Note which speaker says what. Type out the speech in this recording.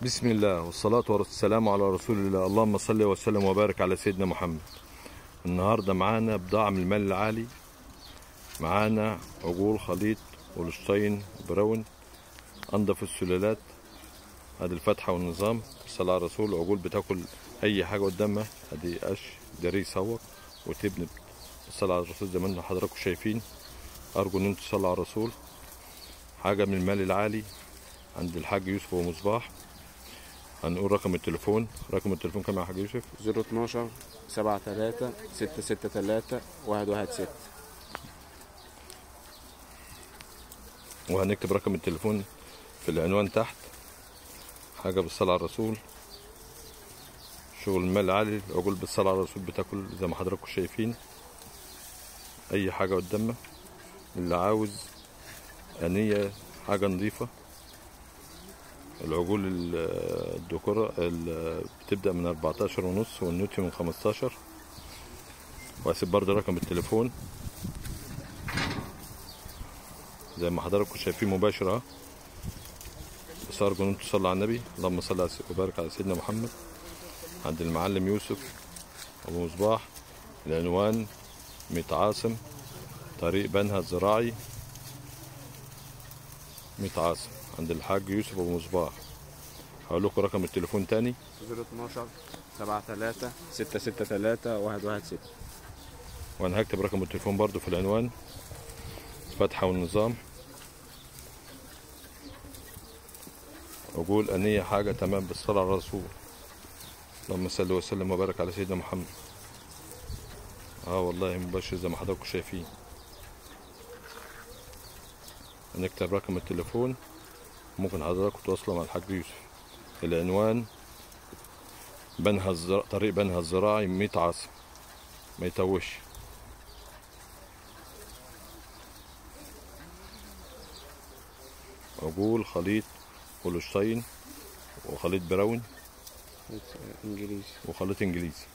Speaker 1: بسم الله والصلاة والسلام على رسول الله اللهم صل وسلم وبارك على سيدنا محمد النهاردة معانا بضاعة من المال العالي معانا عجول خليط ولشتين براون أنضف السلالات ادي الفتحة والنظام الصلاة على الرسول عجول بتاكل أي حاجة قدامها ادي قش داري يسوق وتبني الصلاة على الرسول زي ما انتم حضراتكم شايفين أرجو إن انتم تصلوا على الرسول حاجة من المال العالي عند الحاج يوسف ومصباح هنقول رقم التليفون رقم التليفون كام يا حاج يوسف
Speaker 2: 012 73 663 116
Speaker 1: وهنكتب رقم التليفون في العنوان تحت حاجة بالصلاة على الرسول شغل المال عالي العجول بالصلاة على الرسول بتاكل زي ما حضراتكم شايفين أي حاجة قدامنا اللي عاوز أنية حاجة نظيفة العجول ال- الذكورة ال- بتبدأ من 14 ونص والنوتي من 15 وهسيب برضه رقم التليفون زي ما حضراتكم شايفين مباشر اهو بس ارجو ان انتم تصلوا على النبي اللهم صل على سي- وبارك على سيدنا محمد عند المعلم يوسف ابو مصباح العنوان ميت عاصم طريق بنها الزراعي ميت عاصم عند الحاج يوسف ابو مصباح هقول لكم رقم التليفون تاني
Speaker 2: 012 73 663 116
Speaker 1: وانا هكتب رقم التليفون برضو في العنوان فتحة والنظام أقول أن هي حاجة تمام بالصلاة على الرسول اللهم صل وسلم وبارك على سيدنا محمد اه والله مباشر زي ما حضراتكم شايفين هنكتب رقم التليفون ممكن حضراتكم تواصلوا مع الحاج يوسف العنوان بنها الزر... طريق بنها الزراعي 100 عاصم ما يتوش عجول خليط هولشتاين وخليط براون
Speaker 2: انجليزي
Speaker 1: وخليط انجليزي